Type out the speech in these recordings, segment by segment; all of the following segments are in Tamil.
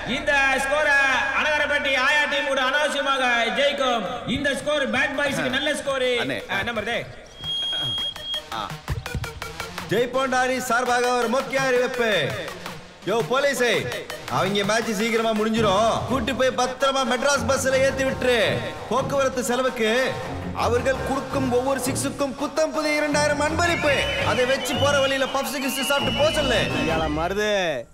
இந்த ஸ்கோரை அனகரப்பட்டி ஆயா டீம் கூட அனாவசியமாக ஜெயிக்கும் இந்த ஸ்கோர் பேட் பாய்ஸ்க்கு நல்ல ஸ்கோர் அண்ணே. நம்பர் டே ஜெய்போண்டாரி சார்பாக ஒரு முக்கிய அறிவிப்பு யோ போலீஸே அவங்க மேட்ச் சீக்கிரமா முடிஞ்சிரும் கூட்டி போய் பத்திரமா மெட்ராஸ் பஸ்ல ஏத்தி விட்டுரு போக்குவரத்து செலவுக்கு அவர்கள் கொடுக்கும் ஒவ்வொரு சிக்ஸுக்கும் புத்தம் புதிய இரண்டாயிரம் அன்பளிப்பு அதை வச்சு போற வழியில பப்ஸ் கிப்ஸ் சாப்பிட்டு போக சொல்லு மருது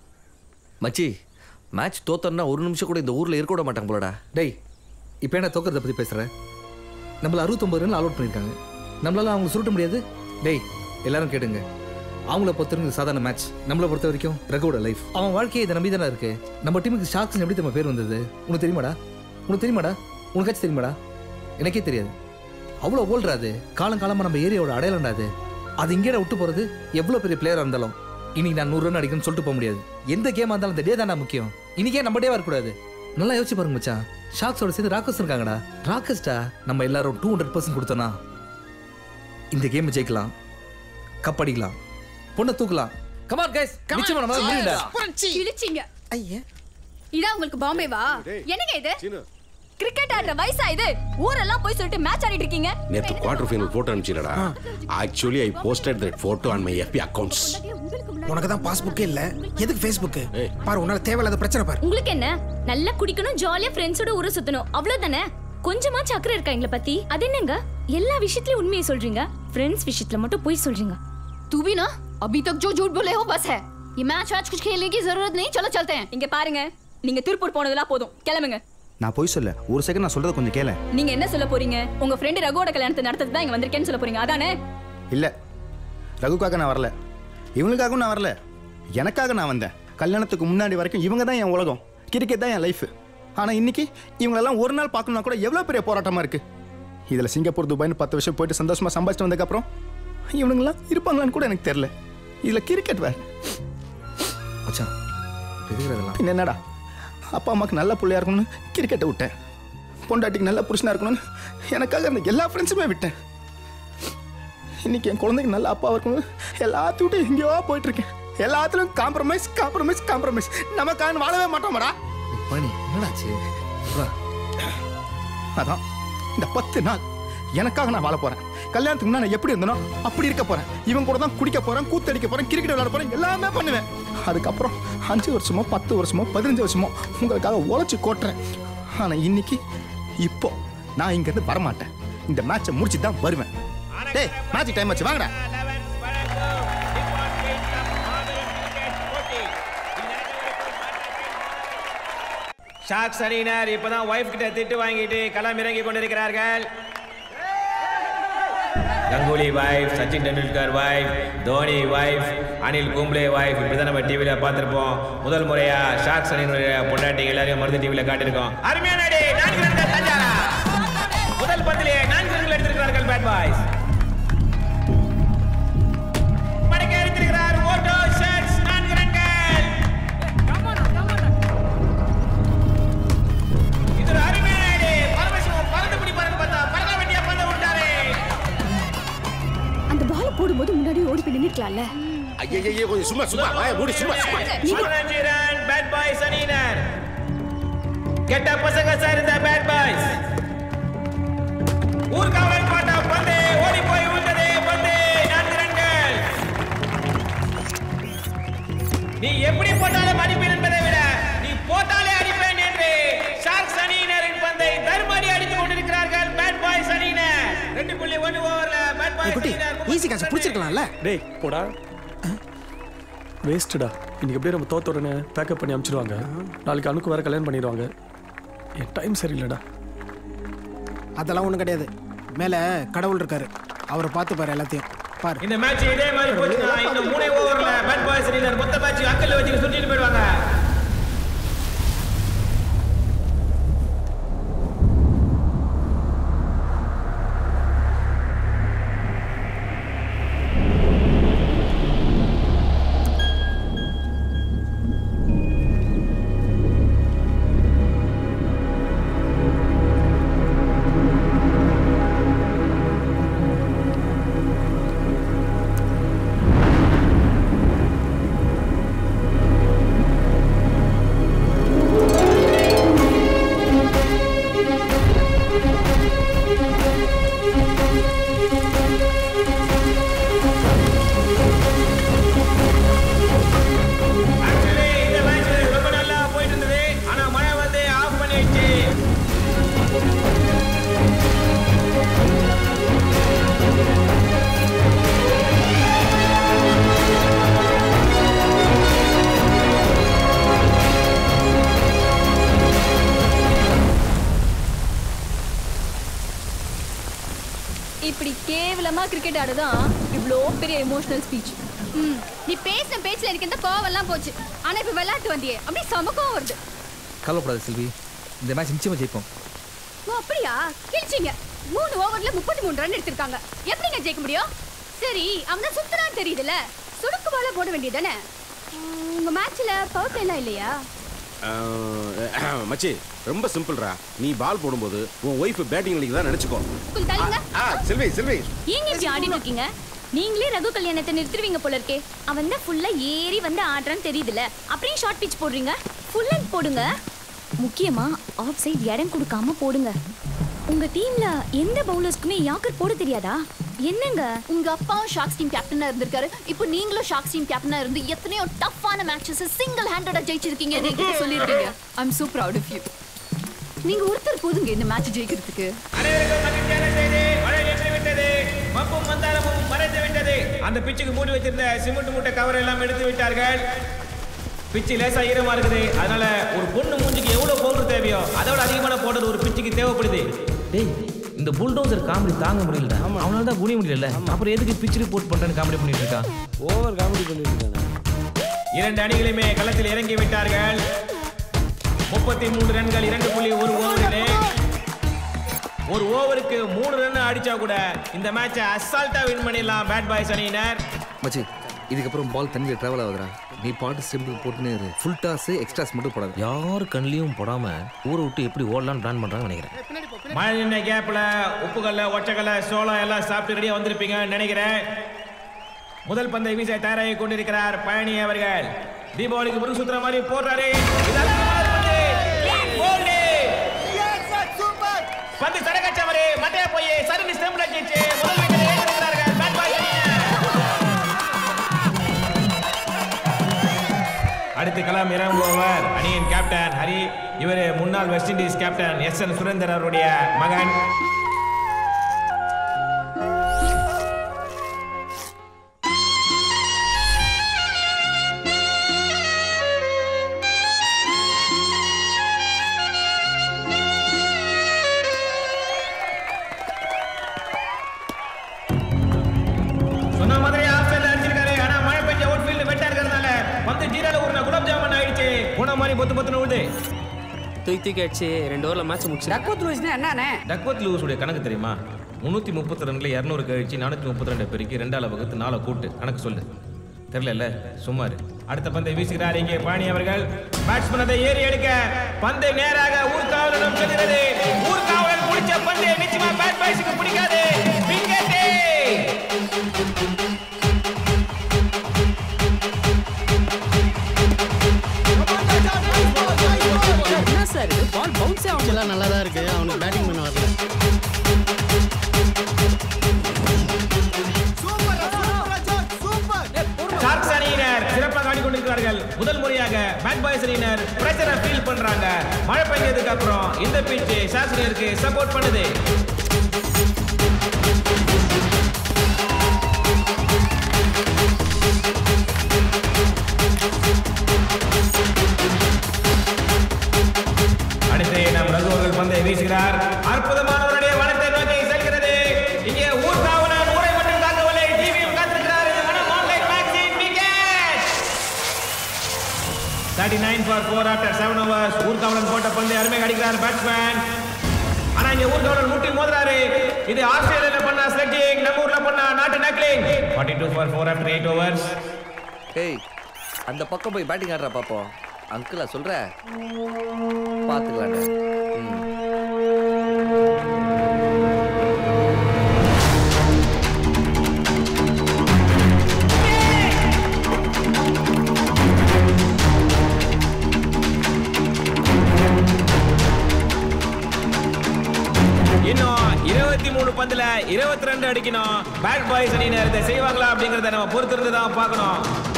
மச்சி மேட்ச் தோத்தோன்னா ஒரு நிமிஷம் கூட இந்த ஊர்ல இருக்க விட மாட்டாங்க போலடா டேய் இப்போ என்ன தோக்கிறத பற்றி பேசுகிறேன் நம்மள அறுபத்தொம்பது ரன் அலோட் பண்ணியிருக்காங்க நம்மளால அவங்க சுருட்ட முடியாது டேய் எல்லாரும் கேட்டுங்க அவங்கள பொறுத்த வரைக்கும் இது சாதாரண மேட்ச் நம்மளை பொறுத்த வரைக்கும் ரகோட லைஃப் அவன் வாழ்க்கையை இதை நம்பி தானே இருக்கு நம்ம டீமுக்கு ஷாக்ஸ் எப்படி நம்ம பேர் வந்தது உனக்கு தெரியுமாடா உனக்கு தெரியுமாடா உனக்காச்சும் தெரியுமாடா எனக்கே தெரியாது அவ்வளோ ஓல்றா அது காலம் காலமாக நம்ம ஏரியாவோட அடையாளம்டா அது அது இங்கேயே விட்டு போகிறது எவ்வளோ பெரிய பிளேயராக இருந்தாலும் இன்னைக்கு நான் நூறு ரன் அடிக்கணும்னு சொல்லிட்டு போக முடியாது எந்த கேமாக இருந்தாலும் இந்த டே தான்டா முக்கியம் இன்னைக்கே நம்ம டே வரக்கூடாது நல்லா யோசிச்சு பாருங்க மச்சான் ஷாக்ஸோட சேர்ந்து ராக்கஸ் இருக்காங்கடா ராக்கஸ்டா நம்ம எல்லாரும் டூ ஹண்ட்ரட் பர்சன்ட் கொடுத்தோன்னா இந்த கேம் ஜெயிக்கலாம் கப் அடிக்கலாம் பொண்ணை தூக்கலாம் கமான் கைஸ் நிச்சயமா நம்ம முடியும்டா இழிச்சிங்க இதான் உங்களுக்கு பாம்பேவா என்னங்க இது கிரிக்கெட் ஆடுற வயசா இது ஊரெல்லாம் போய் சொல்லிட்டு மேட்ச் ஆடிட்டு இருக்கீங்க நேற்று குவார்டர் ஃபைனல் போட்டோ அனுப்பிச்சிடடா actually I posted that photo on my FB accounts உனக்கு தான் பாஸ்புக்கே இல்ல எதுக்கு ஃபேஸ்புக் பாரு உன்னால தேவையில்லாத பிரச்சனை பாரு உங்களுக்கு என்ன நல்லா குடிக்கணும் ஜாலியா ஃப்ரெண்ட்ஸோட ஊரை சுத்தணும் அவ்வளவுதானே கொஞ்சமா சக்கரை இருக்கா எங்களை பத்தி அது என்னங்க எல்லா விஷயத்துலயும் உண்மையை சொல்றீங்க ஃப்ரெண்ட்ஸ் விஷயத்துல மட்டும் போய் சொல்றீங்க तू भी ना अभी तक जो झूठ बोले हो बस है ये मैच वैच कुछ खेलने की जरूरत नहीं चलो चलते हैं இங்க பாருங்க நீங்க திருப்பூர் போனதெல்லாம் போதும் கிளம்புங்க நான் போய் சொல்ல ஒரு செகண்ட் நான் சொல்றத கொஞ்சம் கேள நீங்க என்ன சொல்ல போறீங்க உங்க ஃப்ரெண்ட் ரகுவோட கல்யாணத்தை நடத்துறது தான் இங்க வந்திருக்கேன்னு சொல்ல போறீங்க அதானே இல்ல ரகுக்காக நான் வரல இவங்களுக்காகவும் நான் வரல எனக்காக நான் வந்தேன் கல்யாணத்துக்கு முன்னாடி வரைக்கும் இவங்க தான் என் உலகம் கிரிக்கெட் தான் என் லைஃப் ஆனா இன்னைக்கு இவங்களெல்லாம் ஒரு நாள் பார்க்கணும்னா கூட எவ்வளவு பெரிய போராட்டமா இருக்கு இதுல சிங்கப்பூர் துபாய்னு பத்து வருஷம் போயிட்டு சந்தோஷமா சம்பாதிச்சிட்டு வந்ததுக்கப்புறம் இவனுங்களாம் இருப்பாங்களான்னு கூட எனக்கு தெரியல இதுல கிரிக்கெட் வேற மச்சான் பெரியதெல்லாம் பின்ன என்னடா அப்பா அம்மாக்கு நல்ல பிள்ளையா இருக்கணும்னு கிரிக்கெட்டை விட்டேன் பொண்டாட்டிக்கு நல்ல புருஷனா இருக்கணும்னு எனக்காக அந்த எல்லா ஃப்ரெண்ட்ஸுமே விட்டேன் இன்னைக்கு என் குழந்தைக்கு நல்ல அப்பா இருக்கணும் எல்லாத்தையும் விட்டு எங்கேயோ போயிட்டு இருக்கேன் எல்லாத்துலயும் காம்ப்ரமைஸ் காம்ப்ரமைஸ் காம்ப்ரமைஸ் நமக்காக வாழவே மாட்டோமாடா பணி என்னடாச்சு வா. அதான் இந்த பத்து நாள் எனக்காக நான் வாழ போறேன் கல்யாணத்துக்கு முன்னாடி நான் எப்படி இருந்தனோ அப்படி இருக்க போறேன் இவன் கூட தான் குடிக்க போறேன் கூத்தடிக்க போறேன் கிரிக்கெட் விளையாட போறேன் எல்லாமே பண்ணுவேன் அதுக்கப்புறம் அஞ்சு வருஷமோ பத்து வருஷமோ பதினஞ்சு வருஷமோ உங்களுக்காக உழைச்சி கோட்டுறேன் ஆனா இன்னைக்கு இப்போ நான் இங்க இருந்து வரமாட்டேன் இந்த மேட்சை முடிச்சு தான் வருவேன் டேய் மேட்ச் டைம் ஆச்சு வாங்கடா ஷாக்ஸ் அணியினர் இப்பதான் ஒய்ஃப் கிட்ட திட்டு வாங்கிட்டு களம் இறங்கி கொண்டிருக்கிறார்கள் Ganguly wife Sachin Tendulkar wife Dhoni wife Anil Kumble wife இப்படிதான் நம்ம டிவியில பார்த்திருப்போம் முதல் முறையா ஷாக்ஸ் அணியினுடைய பொண்டாட்டி எல்லாரையும் மருந்து டிவியில காட்டியிருக்கோம் அருமையான அடி நான்கு ரன்கள் தஞ்சாரா முதல் பந்திலே நான்கு ரன்கள் எடுத்திருக்கிறார்கள் பேட் பாய்ஸ் மடக்கி அடித்திருக்கிறார் ஓட்டோ ஷர்ட்ஸ் நான்கு ரன்கள் இது ஒரு அருமையான அடி பரமசிவம் பறந்து பிடிப்பாருன்னு பார்த்தா பறக்க வேண்டிய பந்து விட்டாரே அந்த பால் போடும்போது முன்னாடி ஓடி போய் நின்னுக்கலாம்ல ஐயோ கொஞ்சம் சும்மா சும்மா வாயை மூடி சும்மா சும்மா பதினஞ்சு ரன் பேட் பாய்ஸ் அணியினர் கெட்ட பசங்க சார் இந்த பேட் பாய்ஸ் ஊர்காவலன் பாட்ட பந்து ஓடி போய் விட்டது பந்து நான்கு ரன்கள் நீ எப்படி போட்டாலும் அடிப்பேன் என்பதை விட நீ போட்டாலே அடிப்பேன் என்று ஷார்க்ஸ் அணியினரின் பந்தை தர்மடி அடித்துக் கொண்டிருக்கிறார்கள் பேட் பாய்ஸ் அணியினர் ரெண்டு புள்ளி ஒன்று ஓவர்ல பேட் பாய்ஸ் குட்டி ஈஸி காசு பிடிச்சிருக்கலாம்ல டேய் போடா வேஸ்ட்டுடா இன்னைக்கு எப்படியே நம்ம தோத்த உடனே பேக்கப் பண்ணி அனுப்பிச்சிடுவாங்க நாளைக்கு அணுக்கு வேற கல்யாணம் பண்ணிடுவாங்க என் டைம் சரியில்லைடா அதெல்லாம் ஒண்ணும் கிடையாது மேல கடவுள் இருக்காரு அவரை பார்த்து பாரு எல்லாத்தையும் பாரு இந்த மேட்ச் இதே மாதிரி போச்சுன்னா இன்னும் மூணே ஓவர்ல பேட் பாய்ஸ் அணியினர் மொத்த மேட்ச் அக்கல்ல வச்சு சுட்டிட்டு போயிடுவாங்க Actually, இந்த match ரொம்ப நல்லா போயிட்டு இருந்தது ஆனா மழை வந்து ஆஃப் பண்ணிடுச்சு இப்படி கேவலமா கிரிக்கெட் ஆடுதான் இவ்ளோ பெரிய எமோஷனல் ஸ்பீச் ம் நீ பேசின பேச்சுல எனக்கு இந்த கோவம்லாம் போச்சு ஆனா இப்ப விளையாட்டு வந்தியே அப்படியே சமக்கம் வருது கவலைப்படாத செல்வி இந்த மேட்ச் நிச்சயமா ஜெயிப்போம் ஓ அப்படியா கிழிச்சிங்க மூணு ஓவர்ல முப்பத்தி மூணு ரன் எடுத்திருக்காங்க எப்படிங்க ஜெயிக்க முடியும் சரி அவன் தான் சுத்தரான்னு தெரியுதுல்ல சுடுக்கு பால போட வேண்டியதானே உங்க மேட்ச்ல பவர் பிளேலாம் இல்லையா அஹ், மச்சி ரொம்ப சிம்பிள்ரா நீ பால் போடும்போது உன் ஒய்ஃப் பேட்டிங் அடிக்க தான் நினைச்சுக்கோ கொஞ்சம் தள்ளுங்க ஆ செல்வி செல்வி ஏங்க இப்படி ஆடிட்டு இருக்கீங்க நீங்களே ரகு கல்யாணத்தை நிறுத்துவீங்க போல இருக்கே அவன் தான் ஃபுல்லா ஏறி வந்து ஆடுறான்னு தெரியுதுல அப்படியே ஷார்ட் பிச் போடுறீங்க ஃபுல் அண்ட் போடுங்க முக்கியமா ஆஃப் சைடு இடம் கொடுக்காம போடுங்க உங்க டீம்ல எந்த பவுலர்ஸ்க்குமே யாக்கர் போட தெரியாதா என்னங்க உங்க அப்பாவும் ஷாக்ஸ் டீம் கேப்டனா இருந்திருக்காரு இப்போ நீங்களும் ஷாக்ஸ் டீம் கேப்டனா இருந்து எத்தனையோ டஃப்பான மேட்சஸ் சிங்கிள் ஹேண்டடா ஜெயிச்சிருக்கீங்க என்கிட்ட சொல்லிருக்கீங்க I am so proud of you நீங்க ஒருத்தர் போதுங்க இந்த மேட்ச் ஜெயிக்கிறதுக்கு அனைவருக்கும் மகிழ்ச்சியான செய்தி மழை நின்று விட்டது மப்பும் மந்தாரமும் மறைந்து விட்டது அந்த பிச்சுக்கு மூடி வச்சிருந்த சிமெண்ட் மூட்டை கவர் எல்லாம் எடுத்து விட்டார்கள் பிச்சு லேசா ஈரமா இருக்குது அதனால ஒரு பொண்ணு மூஞ்சிக்கு எவ்வளவு பவுடர் தேவையோ அதோட அதிகமான பவுடர் ஒரு பிச்சுக்கு தேவைப்படுது டேய் இந்த புல்டோசர் காமெடி தாங்க முடியல அவனால தான் குனிய முடியல அப்புறம் எதுக்கு பிச்சு ரிப்போர்ட் பண்றேன்னு காமெடி பண்ணிட்டு இருக்கான் ஓவர் காமெடி பண்ணிட்டு இருக்கானே இரண்டு அணிகளுமே களத்தில் இறங்கி விட்டார்கள் முப்பத்தி மூன்று ரன்கள் இரண்டு புள்ளி ஒரு ஓவரிலே ஒரு ஓவருக்கு மூணு ரன் அடிச்சா கூட இந்த மேட்சை அசால்ட்டா வின் பண்ணிடலாம் பேட் பாய்ஸ் அணியினர் மச்சி இதுக்கப்புறம் பால் தண்ணியில் ட்ராவல் ஆகுதுடா நீ பாட்டு சிம்பிள் போட்டுனே இரு ஃபுல் டாஸ் எக்ஸ்ட்ராஸ் மட்டும் போடாது யார் கண்ணிலையும் போடாம ஊரை விட்டு எப்படி ஓடலாம்னு பிளான் பண்றாங்கன்னு நினைக்கிறேன் மழை நின்ன கேப்ல உப்புக்கல்ல ஒச்சக்கல்ல சோளம் எல்லாம் சாப்பிட்டு ரெடியா வந்திருப்பீங்கன்னு நினைக்கிறேன் முதல் பந்தை வீச தயாராகி கொண்டிருக்கிறார் பழனி அவர்கள் தீபாவளிக்கு முருகு சுத்துற மாதிரி போடுறாரு இது அற்புதமான பந்து. Bowled. பந்து சடகச்சவரு மட்டைய போய் சருகு ஸ்டெம்ப்ல கீச்சு முதல் விக்கெட் ஏற்றிருக்கிறார்கள் Bat boys அணியினர். அடுத்து களம் இறங்குபவர் அணியின் கேப்டன் ஹரி இவர் முன்னாள் West Indies captain S N Surendar அவருடைய மகன் சொன்ன மாதிரி ஆஃப் சைடுல அடிச்சிருக்காரு ஆனா மழை பெஞ்ச அவுட் ஃபீல்ட் வெட்டா இருக்கிறதுனால வந்து ஜீரோல ஊர்ன குலாப் ஜாமுன் ஆயிடுச்சு போன மாதிரி பொத்து பொத்துன்னு விழுது தூக்கி தூக்கி அடிச்சு ரெண்டு ஓவரில் மேட்ச் முடிச்சு டக்வத் லூஸ்னா என்னண்ணே டக்வத் லூஸுடைய கணக்கு தெரியுமா முந்நூற்றி முப்பத்தி ரெண்டுல இரநூறு கழிச்சு நானூற்றி முப்பத்தி ரெண்டு பெருக்கி ரெண்டால வகுத்து நாலை கூட்டு கணக்கு சொல்லு தெரியல சும்மா இரு அடுத்த பந்தை வீசுகிறார் இங்கே பாணி அவர்கள் பேட்ஸ்மேன் அதை ஏறி எடுக்க பந்து நேராக ஊர்காவலிடம் செல்கிறது ஊர்காவலன் பிடிச்ச பந்து நிச்சயமா பேட் பாய்ஸுக்கு பிடிக்காது விக்கெட்டே என்ன சார் இது பால் பவுன்ஸே ஆகல நல்லா தான் இருக்கு அவனுக்கு பேட்டிங் பண்ண வரல ஷார்க்ஸ் அணியினர் சிறப்பாக ஆடிக்கொண்டிருக்கிறார்கள் முதல் முறையாக பேட் பாய்ஸ் அணியினர் பிரஷரை ஃபீல் பண்றாங்க மழை பெஞ்சதுக்கு அப்புறம் இந்த பிச் ஷார்க்ஸ் அணியருக்கு சப்போர்ட் பண்ணுது அடுத்து நம் ரகு அவர்கள் பந்தை வீசுகிறார் அற்புதமானவருடைய வனத்தை நோக்கி செல்கிறது இங்கே ஊர்காவலன் ஊரை மட்டும் தாக்கவில்லை டிவியும் காத்திருக்கிறார் இது மனம் ஆன்லைன் மேக்ஸின் wicket thirty nine for four after seven overs Oorkavalan போட்ட பந்தை அருமை அடிக்கிறார் பேட்ஸ்மேன் ஆனா இங்க ஊர்காவலன் முட்டி மோதுறாரு இது ஆஸ்திரேலியால பண்ண ஸ்லெட்டிங் நம்ம ஊர்ல பண்ண நாட்டு knuckling forty two for four after eight overs ஏய் அந்த பக்கம் போய் பேட்டிங் ஆடுறா பாப்போம் அங்கிளா சொல்ற பார்த்துக்கலாங்க ம் இன்னும் இருபத்தி மூணு பந்துல இருபத்தி ரெண்டு அடிக்கணும் பேட் பாய்ஸ் அணியினர் இதை செய்வாங்களா அப்படிங்கறத நம்ம பொறுத்திருந்து தான் பார்க்கணும்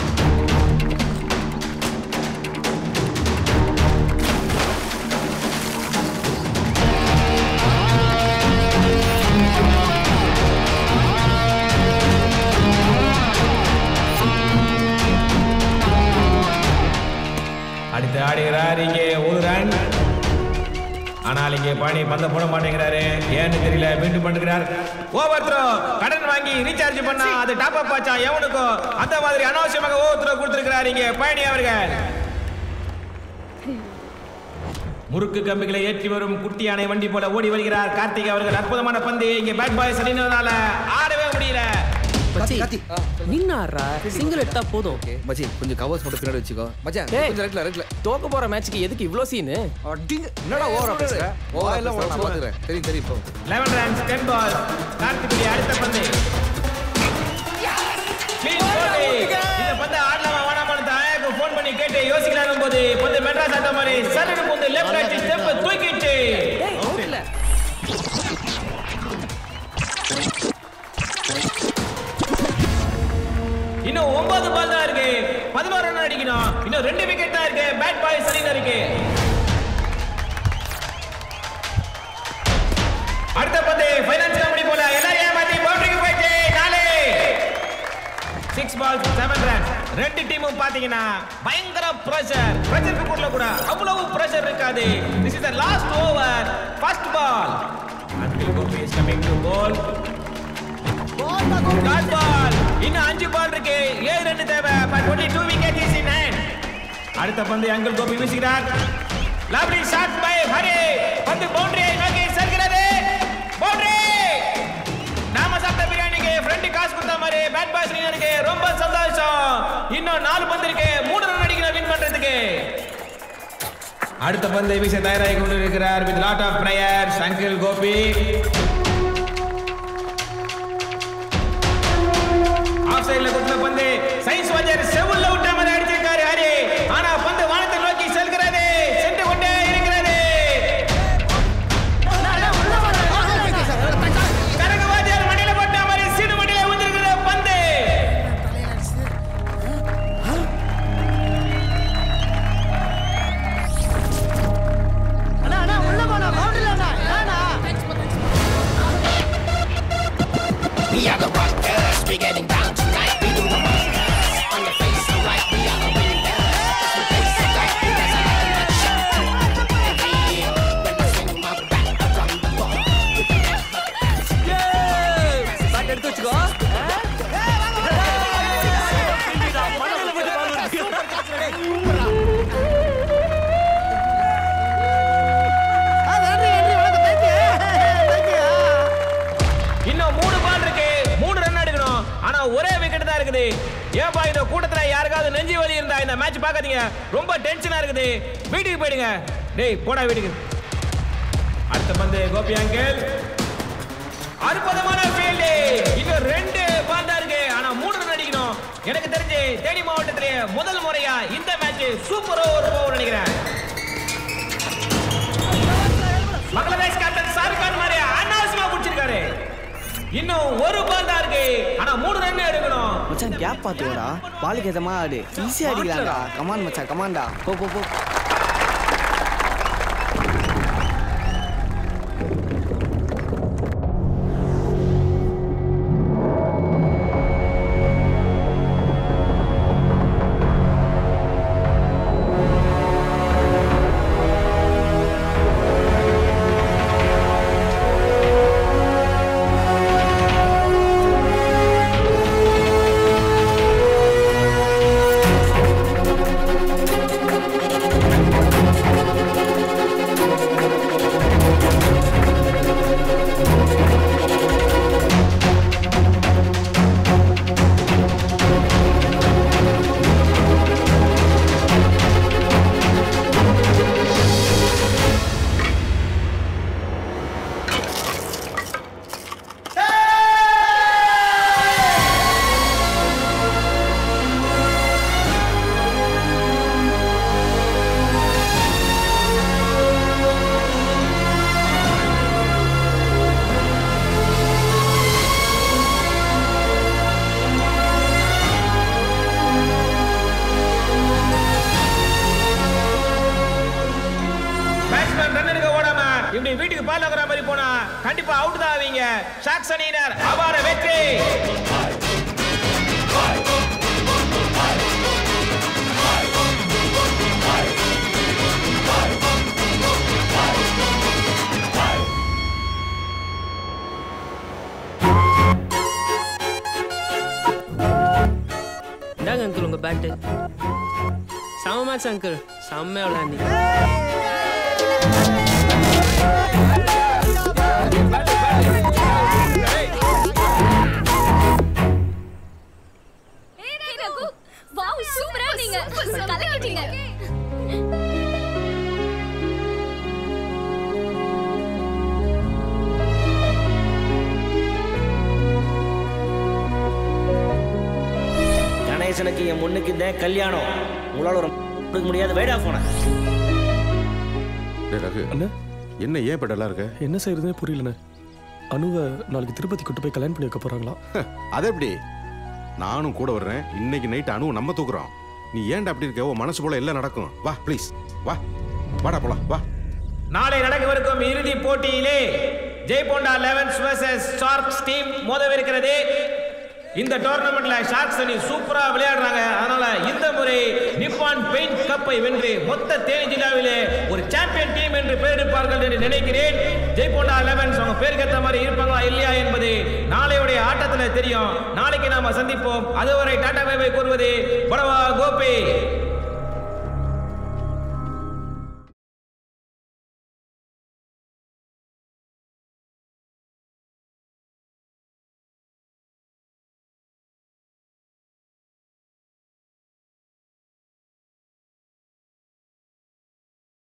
அடுத்து ஆடுகிறார் இங்கே ஒரு ரன் ஆனால் இங்கே பாணி பந்த போட மாட்டேங்கிறாரு ஏன்னு தெரியல மீண்டும் பண்ணுகிறார் ஓவர் த்ரோ கடன் வாங்கி ரீசார்ஜ் பண்ணா அது டாப் அப் ஆச்சா எவனுக்கும் அந்த மாதிரி அனாவசியமாக ஓவர் த்ரோ கொடுத்திருக்கிறார் இங்கே பயணி அவர்கள் முறுக்கு கம்பிகளை ஏற்றி வரும் குட்டி யானை வண்டி போல ஓடி வருகிறார் கார்த்திக் அவர்கள் அற்புதமான பந்து இங்கே பேட் பாய் சரினதுனால ஆடவே முடியல மச்சி நின்னாடுறா சிங்கிள் எடுத்தா போதும் மச்சி கொஞ்சம் கவர்ஸ் மட்டும் பின்னாடி வச்சுக்கோ மச்சான் டேய், கொஞ்சம் ரைட்ல ரைட்ல தோக்க போற மேட்ச்க்கு எதுக்கு இவ்ளோ சீனு அடிங்க என்னடா ஓவரா பேசுற ஓவரா எல்லாம் நான் பாத்துக்கிறேன் தெரியும் தெரியும் இப்போ eleven runs ten ball Karthik அடுத்த பந்து Clean bowling. இந்த பந்து ஆடலாமா வேணாமான்னு தாயாக்கு ஃபோன் பண்ணி கேட்டு யோசிக்கிறாங்க போது பந்து மெட்ராஸ் ஆட்ட மாதிரி சரணு பந்து லெஃப்ட் ரைட் ஸ்டெப் தூக்கிட்டு இன்னும் ஒன்பது பால் தான் இருக்கு பதினோரு ரன் அடிக்கணும் இன்னும் ரெண்டு விக்கெட் தான் இருக்கு பேட் பாய் சரியா இருக்கு அடுத்த பந்து ஃபைனான்ஸ் கம்பெனி போல எல்லாரையும் ஏமாத்தி பவுண்டரிக்கு போயிட்டு நாலு சிக்ஸ் பால் செவன் ரன் ரெண்டு டீமும் பாத்தீங்கன்னா பயங்கர பிரஷர் பிரஷர் குக்கூர்ல கூட அவ்வளவு பிரஷர் இருக்காது this is the last over first ball until Gopi is coming to bowl dot ball இன்னும் அஞ்சு பால் இருக்கு ஏழு ரன் தேவை but only two wicket is in hand அடுத்த பந்து அங்கிள் கோபி வீசுகிறார் லவ்லி ஷாட் பை ஹரி பந்து பவுண்டரியை நோக்கி செல்கிறது பவுண்டரி நாம சாப்பிட்ட பிரியாணிக்கு ஃப்ரெண்டு காசு கொடுத்த மாதிரி பேட் பாய்ஸ் இருக்கு ரொம்ப சந்தோஷம் இன்னும் நாலு பந்து இருக்கு மூணு ரன் அடிக்கணும் வின் பண்றதுக்கு அடுத்த பந்தை வீச தயாராகி கொண்டு இருக்கிறார் with lot of prayers uncle Gopi off சைடுல குத்துன பந்து சைன்ஸ் வாஜர் செவுல்ல விட்ட மாதிரி அடிச்சிருக்காரு ஹரி ஆனா பந்து வானத்தை நோக்கி செல்கிறது சென்று கொண்டே இருக்கிறது கரகு வாஜர் மடியில போட்ட மாதிரி சீடு மடியில ஊந்திருக்கிற பந்து We are the rockers, we getting down tonight. We do the rockers. On your face, so right, we are the winners. We face it like we got a shot. And we, when I swing my back from the ball, we can bat எடுத்து வச்சுக்கோ இன்னும் மூணு பால் இருக்கு மூணு ரன் எடுக்கணும் ஆனா ஒரே விக்கெட் தான் இருக்குது ஏன்பா இந்த கூட்டத்துல யாருக்காவது நெஞ்சு வலி இருந்தா இந்த மேட்ச் பார்க்காதீங்க ரொம்ப டென்ஷனா இருக்குது வீட்டுக்கு போயிடுங்க டேய் போடா வீட்டுக்கு அடுத்த பந்து கோபி அங்கிள் அற்புதமான ஃபீல்டு இன்னும் ரெண்டு பால் தான் இருக்கு ஆனா மூணு ரன் அடிக்கணும் எனக்கு தெரிஞ்சு தேனி மாவட்டத்திலே முதல் முறையா இந்த மேட்ச் சூப்பர் ஓவர் போகும் நினைக்கிறேன் பங்களாதேஷ் கேப்டன் ஷாருக் கான் மாதிரி அனாவசியமா பிடிச்சிருக்காரு இன்னும் ஒரு பால் தான் இருக்கு ஆனா மூணு ரன் எடுக்கணும் மச்சான் கேப் பார்த்துக்கோடா பாலுக்கு ஏற்ற மாதிரி ஆடு ஈஸியாக அடிக்கலாம்டா கமான் மச்சான் கமான்டா போ போ போ Thank அவுட் தான் ஆவீங்க ஷாக்ஸ் அணியினர் அபார வெற்றி இந்தாங்க அங்கிள் உங்க பேட்டு செம மேட்ச் அங்கிள் செம்மையா விளையாண்டி வாவ் சூப்பரா நீங்க கலக்கிட்டீங்க கணேசனுக்கு என் முன்னுக்கு தான் கல்யாணம் உங்களால ஒரு கொடுக்க முடியாது வைடா போன டேய் ரகு என்ன ஏன் இப்ப டல்லா இருக்க என்ன செய்யறதுனே புரியலண்ணே அனுவை நாளைக்கு திருப்பதி கூட்டு போய் கல்யாணம் பண்ணி வைக்க போறாங்களா அது எப்படி நானும் கூட வர்றேன் இன்னைக்கு நைட் அணுவை நம்ம தூக்குறோம் நீ ஏன்டா அப்படி இருக்க உன் மனசு போல எல்லாம் நடக்கும் வா ப்ளீஸ் வா வாடா போலாம் வா நாளை நடக்கவிருக்கும் இறுதி போட்டியிலே ஜெய்போண்டா லெவன்ஸ் வர்சஸ் ஷார்க்ஸ் டீம் மோதவிருக்கிறது இந்த டோர்னமெண்ட்ல ஷார்க்ஸ் அணி சூப்பரா விளையாடுறாங்க அதனால இந்த முறை நிப்பான் பெயிண்ட் கப்பை வென்று மொத்த தேனி ஜில்லாவிலே ஒரு சாம்பியன் டீம் என்று பெயர் எடுப்பார்கள் என்று நினைக்கிறேன் ஜெய்போண்டா லெவன்ஸ் அவங்க பேருக்கு ஏற்ற மாதிரி இருப்பாங்களா இல்லையா என்பது நாளையுடைய ஆட்டத்துல தெரியும் நாளைக்கு நாம சந்திப்போம் அதுவரை டாடா பை பை கூறுவது படவா கோபி